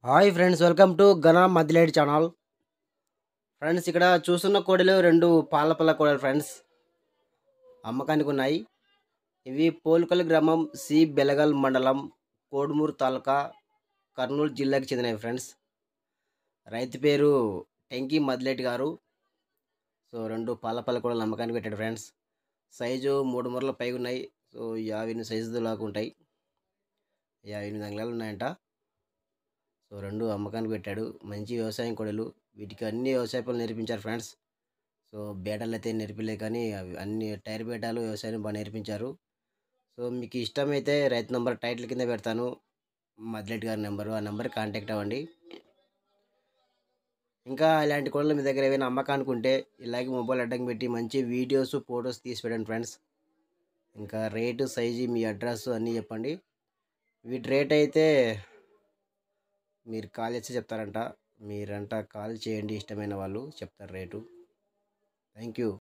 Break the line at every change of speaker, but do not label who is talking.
hi friends welcome to ఘన మదిలేడి channel friends ఇక్కడ చూస్తున్న కోడలు రెండు పాలపల్ల కోడలు ఫ్రెండ్స్ అమ్మకానికి ఉన్నాయి ఇవి పోల్కల్ గ్రామం సి బెలగల్ మండలం కోడుమూరు తాలూకా కర్నూలు జిల్లాకి చెందినవి ఫ్రెండ్స్ రైతు పేరు టెంకి మదిలేటి గారు సో రెండు పాలపల్ల కోడలు అమ్మకానికి పెట్టాడు ఫ్రెండ్స్ సైజు మూడు మూరల పైగా ఉన్నాయి సో యాభై ఎనిమిది సైజు దాకా ఉంటాయి యాభై ఎనిమిది అంగుళాలు ఉన్నాయంట సో రెండు అమ్మకానికి పెట్టాడు మంచి వ్యవసాయం కొడలు వీటికి అన్ని వ్యవసాయ పనులు నేర్పించారు ఫ్రెండ్స్ సో బేటాలు అయితే నేర్పిలే కానీ అవి అన్ని టైర్ బేటాలు వ్యవసాయం బాగా నేర్పించారు సో మీకు ఇష్టమైతే రైతు నెంబర్ టైటిల్ కింద పెడతాను మదిలెట్ గారి నెంబరు ఆ నెంబర్ కాంటాక్ట్ అవ్వండి ఇంకా ఇలాంటి కొడలు మీ దగ్గర ఏమైనా అమ్మకానికి ఉంటే ఇలాగే మొబైల్ అడ్డం పెట్టి మంచి వీడియోస్ ఫొటోస్ తీసి పెట్టండి ఫ్రెండ్స్ ఇంకా రేటు సైజు మీ అడ్రస్ అన్నీ చెప్పండి వీటి రేట్ అయితే మీరు కాల్ చేసి చెప్తారంట మీరంట కాల్ చేయండి ఇష్టమైన వాళ్ళు చెప్తారు రేటు థ్యాంక్ యూ